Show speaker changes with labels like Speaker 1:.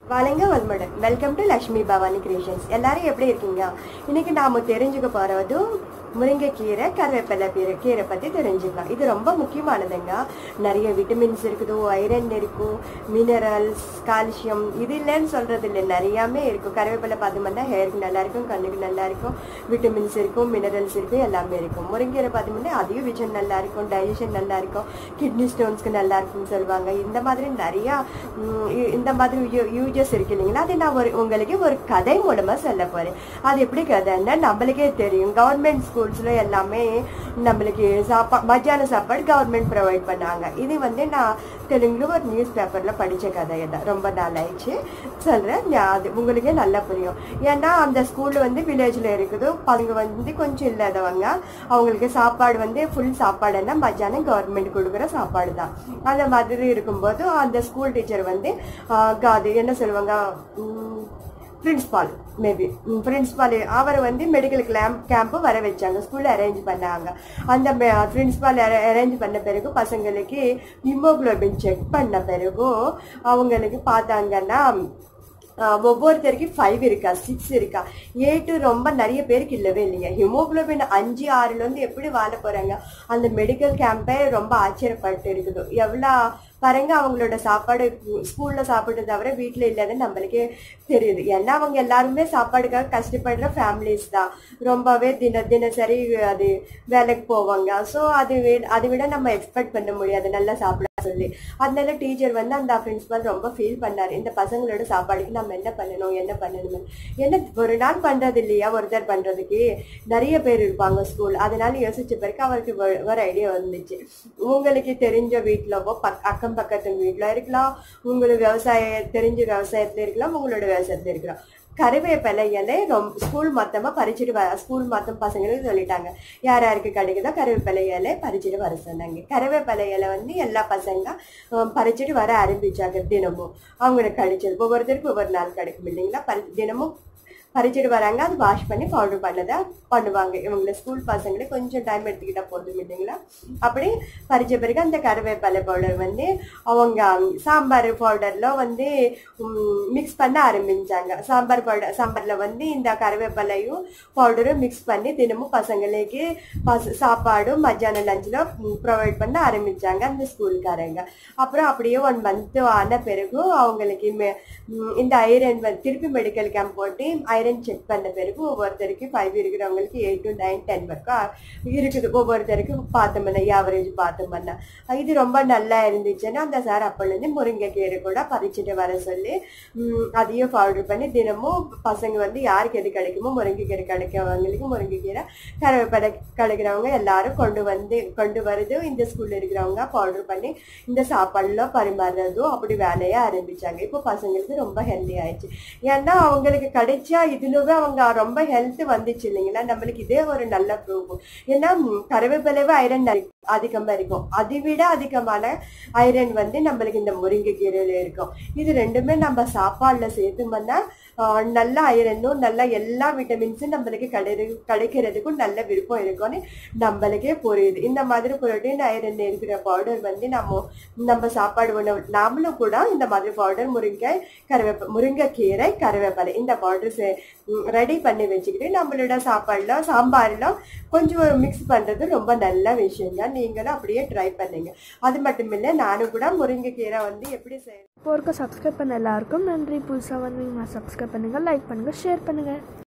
Speaker 1: வணங்க வல்முடன் welcome to Lakshmi Bhavani creations எல்லாரும் எப்படி இருக்கீங்க இன்னைக்கு நாம தெரிஞ்சுக்க போறதும் முருங்கைக்கீரை கருவேப்பிலை கீரை கீரை பத்தி தெரிஞ்சுக்கலாம் இது ரொம்ப முக்கியமானதுங்க நிறைய விட்டமின்ஸ் இருக்குது ஐரன் இருக்கும் மினரல்ஸ் கால்சியம் இது இல்லைன்னு சொல்றது இல்லை நிறையாமே இருக்கும் கருவேப்பிலை பார்த்தோம்னா ஹேருக்கு நல்லா இருக்கும் கண்ணுக்கு நல்லா இருக்கும் விட்டமின்ஸ் இருக்கும் மினரல்ஸ் இருக்கும் எல்லாமே இருக்கும் முருங்கீரை பார்த்தோம்னா அதிக விஜன் நல்லா இருக்கும் டைஜஷன் நல்லா இருக்கும் கிட்னி ஸ்டோன்ஸ்க்கு நல்லா இருக்கும்னு சொல்லுவாங்க இந்த மாதிரி நிறையா ம், இ- இந்த மாதிரி யூஜஸ் இருக்கு இல்லைங்களா அதை நான் ஒரு உங்களுக்கு ஒரு கதை மூலமா சொல்ல போறேன் அது எப்படி கதைன்னா நம்மளுக்கே தெரியும் கவர்மெண்ட் ஸ்கூல்ஸ்ல எல்லாமே நம்மளுக்கு சாப்பா மத்தியான சாப்பாடு கவர்மெண்ட் ப்ரொவைட் பண்ணாங்க இது வந்து நான் தெலுங்குல ஒரு நியூஸ் பேப்பர்ல படிச்ச கதை தான் ரொம்ப நாள் ஆயிடுச்சு சொல்றேன் ஞா- அது உங்களுக்கே நல்லா புரியும் ஏன்னா அந்த ஸ்கூல் வந்து வில்லேஜ்ல இருக்குது அவங்க வந்து கொஞ்சம் இல்லாதவங்க அவங்களுக்கு சாப்பாடு வந்து ஃபுல் சாப்பாடுன்னா மத்தியானம் கவர்மெண்ட் கொடுக்குற சாப்பாடு தான் அந்த மாதிரி இருக்கும்போது அந்த ஸ்கூல் டீச்சர் வந்து ஆஹ், அது என்ன சொல்லுவாங்க பிரின்ஸ்பால் மேபி பிரின்ஸ்பால் அவர் வந்து மெடிக்கல் கேம்ப் கேம்ப் வர வச்சாங்க ஸ்கூல்ல அரேஞ்ச் பண்ணாங்க அந்த பிரின்ஸ்பால் அரேஞ்ச் பண்ண பிறகு பசங்களுக்கு ஹிமோகுளோபின் செக் பண்ண பிறகு அவங்களுக்கு பார்த்தாங்கன்னா ஆஹ் ஒவ்வொருத்தருக்கும் ஃபைவ் இருக்கா சிக்ஸ் இருக்கா எயிட்டு ரொம்ப நிறைய பேருக்கு இல்லவே இல்லைங்க ஹிமோகுளோபின் அஞ்சு ஆறுல இருந்து எப்படி வாழ போறாங்க அந்த மெடிக்கல் கேம்பே ரொம்ப ஆச்சரியப்பட்டு இருக்குது எவ்வளோ பாருங்க அவங்களோட சாப்பாடு ஸ்கூல்ல சாப்பிட்டு தவிர வீட்டில் இல்லாத நம்மளுக்கே தெரியுது ஏன்னா அவங்க எல்லாருமே சாப்பாடுக்காக கஷ்டப்படுற ஃபேமிலிஸ் தான் ரொம்பவே தின தினசரி அது வேலைக்கு போவாங்க ஸோ அது வி- அதை விட நம்ம எக்ஸ்பெக்ட் பண்ண முடியாது நல்லா சாப்பிட சொல்லி அதனால டீச்சர் வந்து அந்த பிரின்சிபல் ரொம்ப ஃபீல் பண்ணாரு இந்த பசங்களோட சாப்பாடுக்கு நம்ம என்ன பண்ணணும் என்ன பண்ணணும் என்ன ஒரு நாள் பண்றது இல்லையா ஒருத்தர் பண்றதுக்கு நிறைய பேர் இருப்பாங்க ஸ்கூல் அதனால யோசிச்ச பிறகு அவருக்கு ஒரு- ஒரு ஐடியா வந்துச்சு உங்களுக்கு தெரிஞ்ச வீட்டுலவோ பக் அக்கம் பக்கத்து வீட்டுல இருக்கலாம் உங்களுக்கு விவசாய தெரிஞ்ச விவசாயத்துல இருக்கலாம் உங்களோட விவசாயத்துல இருக்கலாம் கருவேப்பிலை இலை ரொம்ப ஸ்கூல் மொத்தமா பறிச்சுட்டு வர ஸ்கூல் மொத்தம் பசங்களுக்கு சொல்லிட்டாங்க யார் யாருக்கு கிடைக்குதோ கருவேப்பிலை இலை பறிச்சுட்டு வர சொன்னாங்க கருவேப்பிலை இலை வந்து எல்லா பசங்க அஹ், பறிச்சுட்டு வர ஆரம்பிச்சாங்க தினமும் அவங்களுக்கு கிடைச்சது ஒவ்வொருத்தருக்கும் ஒவ்வொரு நாள் கிடைக்கும் இல்லைங்களா பறி தினமும் பறிச்சுட்டு வராங்க அது வாஷ் பண்ணி பவுடர் பண்ணதை பண்ணுவாங்க இவங்களை ஸ்கூல் பசங்களே கொஞ்சம் டைம் எடுத்துக்கிட்டா போதும் இல்லைங்களா அப்படி பறிச்ச பிறகு அந்த கருவேப்பிலை பவுடர் வந்து அவங்க சாம்பார் பவுடர்ல வந்து மிக்ஸ் பண்ண ஆரம்பிச்சாங்க சாம்பார் பவுடர் சாம்பார்ல வந்து இந்த கருவேப்பிலையும் பவுடரும் மிக்ஸ் பண்ணி தினமும் பசங்களுக்கு பச சாப்பாடும் மத்தியானம் லஞ்சில் ப்ரொவைட் பண்ண ஆரம்பிச்சாங்க அந்த ஸ்கூல்காரங்க அப்புறம் அப்படியே ஒன் மந்த் ஆன பிறகு அவங்களுக்கு மெ- ம், இந்த ஐரன் திருப்பி மெடிக்கல் கேம்ப் போட்டு ஐரன் செக் பண்ண பிறகு ஒவ்வொருத்தருக்கு ஃபைவ் இருக்கிறவங்களுக்கு எயிட் டு நைன் டென் வரைக்கும் இருக்குது ஒவ்வொருத்தருக்கு பார்த்தோம்னா ஆவரேஜ் பார்த்தோம்னா இது ரொம்ப நல்லா இருந்துச்சுன்னா அந்த சார் அப்போலேருந்து முருங்கைக்கீரை கூட பறிச்சுட்டு வர சொல்லி ம், அதையும் பவுடர் பண்ணி தினமும் பசங்க வந்து யாருக்கு எது கிடைக்குமோ முருங்கைக்கீரை கிடைக்கிறவங்களுக்கு முருங்கைக்கீரை கருவேப்பிலை கிடைக்கிறவங்க எல்லாரும் கொண்டு வந்து கொண்டு வருது இந்த ஸ்கூல்ல இருக்கிறவங்க பவுடர் பண்ணி இந்த சாப்பாடுல பரிமாறுறதும் அப்படி வேலையை ஆரம்பிச்சாங்க இப்போ பசங்களுக்கு ரொம்ப ஹெல்தி ஆயிடுச்சு ஏன்னா அவங்களுக்கு கிடைச்சா இதுலவே அவங்க ரொம்ப ஹெல்த் வந்துச்சு இல்லைங்களா நம்மளுக்கு இதே ஒரு நல்ல ப்ரூஃப் ஏன்னா ம், கருவேப்பிலைவே ஐரன் அதிகமா இருக்கும் அதை விட அதிகமான ஐரன் வந்து நம்மளுக்கு இந்த முருங்கைக்கீரையில இருக்கும் இது ரெண்டுமே நம்ம சாப்பாடுல சேர்த்தோம்னா ஆஹ், நல்ல ஐரனும் நல்ல எல்லா விட்டமின்ஸும் நம்மளுக்கு கிடை கிடைக்கிறதுக்கும் நல்ல விருப்பம் இருக்கும்னு நம்மளுக்கே புரியுது இந்த மாதிரி புரோட்டீன் ஐரன் இருக்கிற பவுடர் வந்து நம்ம நம்ம சாப்பாடு உணவு நாமளும் கூட இந்த மாதிரி பவுடர் முருங்கை கருவேப்ப முருங்கைக்கீரை கருவேப்பிலை இந்த பவுடர் ரெடி பண்ணி வச்சுக்கிட்டு நம்மளோட சாப்பாடுல சாம்பார்ல கொஞ்சம் மிக்ஸ் பண்றது ரொம்ப நல்ல விஷயங்க நீங்களும் அப்படியே ட்ரை பண்ணுங்க அது மட்டும் இல்லை நானும் கூட முருங்கைக்கீரை வந்து எப்படி செய்ய
Speaker 2: இப்போ இருக்க சப்ஸ்கிரைப் பண்ண எல்லாருக்கும் நன்றி புதுசாக வந்தீங்கன்னா சப்ஸ்கிரைப் பண்ணுங்கள் லைக் பண்ணுங்கள் ஷேர் பண்ணுங்கள்